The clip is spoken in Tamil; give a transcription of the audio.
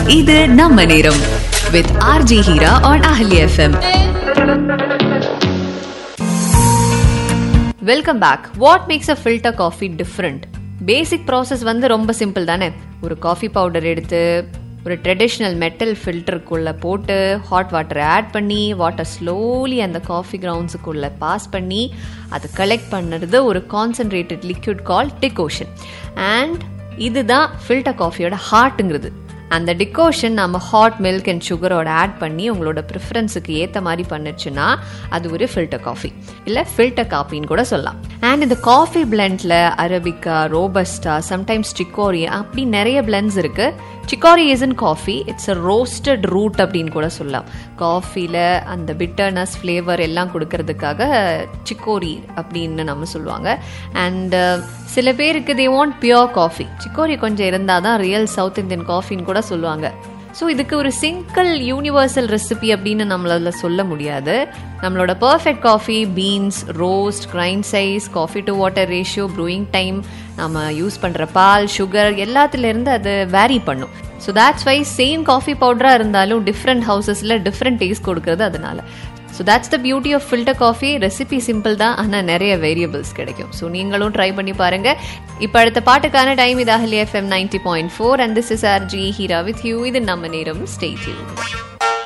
இது நம்ம நேரம் with RG Heera on Ahali FM welcome back what makes a filter coffee different basic process வந்து ரொம்ப சிம்பிள் தானே ஒரு காஃபி பவுடர் எடுத்து ஒரு ட்ரெடிஷ்னல் மெட்டல் ஃபில்டருக்குள்ளே போட்டு ஹாட் வாட்டரை ஆட் பண்ணி வாட்டர் ஸ்லோலி அந்த காஃபி கிரவுண்ட்ஸுக்குள்ளே பாஸ் பண்ணி அதை கலெக்ட் பண்ணுறது ஒரு concentrated liquid call decoction and இதுதான் ஃபில்டர் காஃபியோட ஹார்ட்டுங்கிறது அந்த டிகோஷன் நம்ம ஹாட் மில்க் அண்ட் சுகரோட ஆட் பண்ணி உங்களோட ப்ரிஃபரன்ஸுக்கு ஏற்ற மாதிரி பண்ணுச்சுன்னா அது ஒரு ஃபில்டர் காஃபி இல்லை ஃபில்டர் காஃபின்னு கூட சொல்லலாம் அண்ட் இந்த காஃபி பிளெண்டில் அரபிக்கா ரோபஸ்டா சம்டைம்ஸ் சிக்கோரி அப்படி நிறைய பிளெண்ட்ஸ் இருக்கு chicory is in coffee it's a roasted root அப்படின்னு கூட சொல்லலாம் காஃபியில் அந்த பிட்டர்னஸ் ஃப்ளேவர் எல்லாம் கொடுக்கறதுக்காக சிக்கோரி அப்படின்னு நம்ம சொல்லுவாங்க அண்ட் சில பேருக்கு they want pure coffee chicory கொஞ்சம் இருந்தால் தான் ரியல் சவுத் இந்தியன் காஃபின்னு கூட சொல்லுவாங்க ஸோ இதுக்கு ஒரு சிங்கிள் யூனிவர்சல் ரெசிபி அப்படின்னு நம்மளால சொல்ல முடியாது நம்மளோட perfect coffee beans roast grind size coffee to water ratio brewing time நம்ம யூஸ் பண்ணுற பால் சுகர் எல்லாத்துலேருந்து அது வேரி பண்ணும் so that's why same coffee பவுடராக இருந்தாலும் டிஃப்ரெண்ட் ஹவுசஸில் டிஃப்ரெண்ட் டேஸ்ட் கொடுக்கறது அதனால so that's the beauty of filter coffee recipe simple தான் ஆனால் நிறைய வேரியபிள்ஸ் கிடைக்கும் ஸோ நீங்களும் ட்ரை பண்ணி பாருங்க இப்போ அடுத்த பாட்டுக்கான டைம் இது Ahali FM ninety point four and this is R G Heera with you இது நம்ம நேரம் ஸ்டேட்